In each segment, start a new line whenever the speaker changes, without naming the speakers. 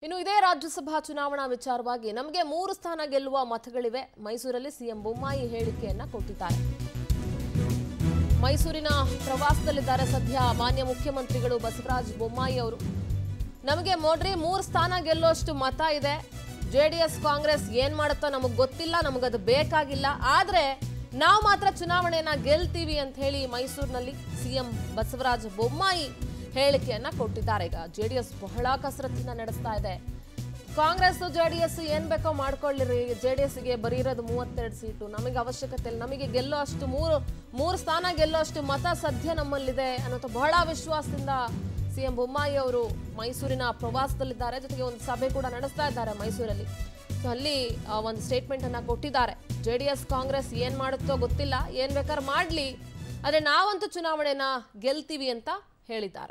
ಇನ್ನು ಇದೇ ರಾಜ್ಯಸಭಾ ಚುನಾವಣಾ ವಿಚಾರವಾಗಿ ನಮಗೆ ಮೂರು ಸ್ಥಾನ ಗೆಲ್ಲುವ ಮತಗಳಿವೆ ಮೈಸೂರಲ್ಲಿ ಸಿಎಂ ಬೊಮ್ಮಾಯಿ ಹೇಳಿಕೆಯನ್ನ ಕೊಟ್ಟಿದ್ದಾರೆ ಮೈಸೂರಿನ ಪ್ರವಾಸದಲ್ಲಿದ್ದಾರೆ ಸದ್ಯ ಮಾನ್ಯ ಮುಖ್ಯಮಂತ್ರಿಗಳು ಬಸವರಾಜ ಬೊಮ್ಮಾಯಿ ಅವರು ನಮಗೆ ನೋಡ್ರಿ ಮೂರು ಸ್ಥಾನ ಗೆಲ್ಲುವಷ್ಟು ಮತ ಇದೆ ಜೆ ಡಿ ಎಸ್ ಕಾಂಗ್ರೆಸ್ ಏನ್ ಮಾಡುತ್ತೋ ನಮಗೆ ಗೊತ್ತಿಲ್ಲ ನಮಗದು ಬೇಕಾಗಿಲ್ಲ ಆದ್ರೆ ನಾವು ಮಾತ್ರ ಚುನಾವಣೆಯನ್ನ ಗೆಲ್ತೀವಿ ಅಂತ ಹೇಳಿ ಮೈಸೂರಿನಲ್ಲಿ ಸಿಎಂ ಬಸವರಾಜ ಬೊಮ್ಮಾಯಿ ಹೇಳಿಕೆಯನ್ನ ಕೊಟ್ಟಿದ್ದಾರೆ ಈಗ ಜೆ ಡಿ ಎಸ್ ಬಹಳ ಕಸರತ್ತಿನ ನಡೆಸ್ತಾ ಇದೆ ಕಾಂಗ್ರೆಸ್ ಜೆ ಡಿ ಎಸ್ ಏನ್ ಬೇಕೋ ಮಾಡ್ಕೊಳ್ಳಿರಿ ಜೆ ಡಿ ಎಸ್ಗೆ ಬರೀ ಇರೋದು ಮೂವತ್ತೆರಡು ಸೀಟು ನಮಗೆ ಅವಶ್ಯಕತೆ ಇಲ್ಲ ನಮಗೆ ಗೆಲ್ಲೋ ಅಷ್ಟು ಮೂರು ಮೂರು ಸ್ಥಾನ ಗೆಲ್ಲೋ ಅಷ್ಟು ಮತ ಸದ್ಯ ನಮ್ಮಲ್ಲಿದೆ ಅನ್ನೋ ಬಹಳ ವಿಶ್ವಾಸದಿಂದ ಸಿಎಂ ಬೊಮ್ಮಾಯಿ ಅವರು ಮೈಸೂರಿನ ಪ್ರವಾಸದಲ್ಲಿದ್ದಾರೆ ಜೊತೆಗೆ ಒಂದು ಸಭೆ ಕೂಡ ನಡೆಸ್ತಾ ಇದ್ದಾರೆ ಮೈಸೂರಲ್ಲಿ ಸೊ ಅಲ್ಲಿ ಆ, ಒಂದು ಸ್ಟೇಟ್ಮೆಂಟ್ ಅನ್ನ ಕೊಟ್ಟಿದ್ದಾರೆ ಜೆ ಡಿ ಎಸ್ ಕಾಂಗ್ರೆಸ್ ಏನ್ ಮಾಡುತ್ತೋ ಗೊತ್ತಿಲ್ಲ ಏನ್ ಬೇಕಾದ್ರೆ ಮಾಡ್ಲಿ ಆದ್ರೆ ನಾವಂತೂ ಚುನಾವಣೆನ ಗೆಲ್ತೀವಿ ಅಂತ ಹೇಳಿದ್ದಾರೆ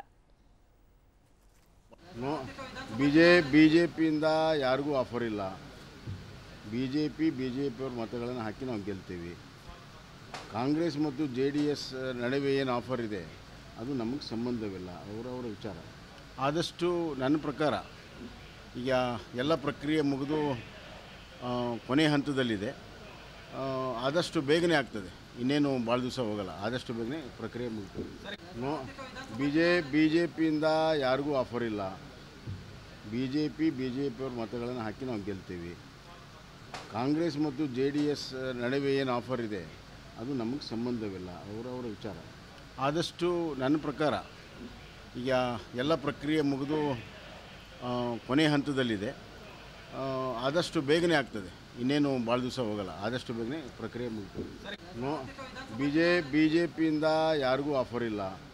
no B J B J ಪಿಯಿಂದ ಯಾರಿಗೂ ಆಫರ್ ಇಲ್ಲ B J P B J ಪಿಯವ್ರ ಮತಗಳನ್ನು ಹಾಕಿ ನಾವು ಗೆಲ್ತೀವಿ ಕಾಂಗ್ರೆಸ್ ಮತ್ತು ಜೆ ಡಿ ಎಸ್ ನಡುವೆ ಏನು ಆಫರ್ ಇದೆ ಅದು ನಮಗೆ ಸಂಬಂಧವಿಲ್ಲ ಅವರವರ ವಿಚಾರ ಆದಷ್ಟು ನನ್ನ ಪ್ರಕಾರ ಈಗ ಎಲ್ಲ ಪ್ರಕ್ರಿಯೆ ಮುಗಿದು ಆ, ಕೊನೆ ಹಂತದಲ್ಲಿದೆ ಆ, ಆದಷ್ಟು ಬೇಗನೆ ಆಗ್ತದೆ ಇನ್ನೇನು ಭಾಳ ದಿವಸ ಹೋಗಲ್ಲ ಆದಷ್ಟು ಬೇಗನೆ ಪ್ರಕ್ರಿಯೆ ಮುಗ್ತದೆ no B J B J ಪಿಯಿಂದ ಯಾರಿಗೂ ಆಫರ್ ಇಲ್ಲ B J P B J ಪಿಯವ್ರ ಮತಗಳನ್ನು ಹಾಕಿ ನಾವು ಗೆಲ್ತೀವಿ ಕಾಂಗ್ರೆಸ್ ಮತ್ತು ಜೆ ಡಿ ಎಸ್ ನಡುವೆ ಏನು ಆಫರ್ ಇದೆ ಅದು ನಮಗೆ ಸಂಬಂಧವಿಲ್ಲ ಅವರವರ ವಿಚಾರ ಆದಷ್ಟು ನನ್ನ ಪ್ರಕಾರ ಈಗ ಎಲ್ಲ ಪ್ರಕ್ರಿಯೆ ಮುಗಿದು ಆ, ಕೊನೆ ಹಂತದಲ್ಲಿದೆ ಆ, ಆದಷ್ಟು ಬೇಗನೆ ಆಗ್ತದೆ ಇನ್ನೇನು ಭಾಳ ದಿವಸ ಹೋಗಲ್ಲ ಆದಷ್ಟು ಬೇಗನೆ ಪ್ರಕ್ರಿಯೆ ಮುಗ್ತದೆ no B J B J ಪಿಯಿಂದ ಯಾರಿಗೂ ಆಫರ್ ಇಲ್ಲ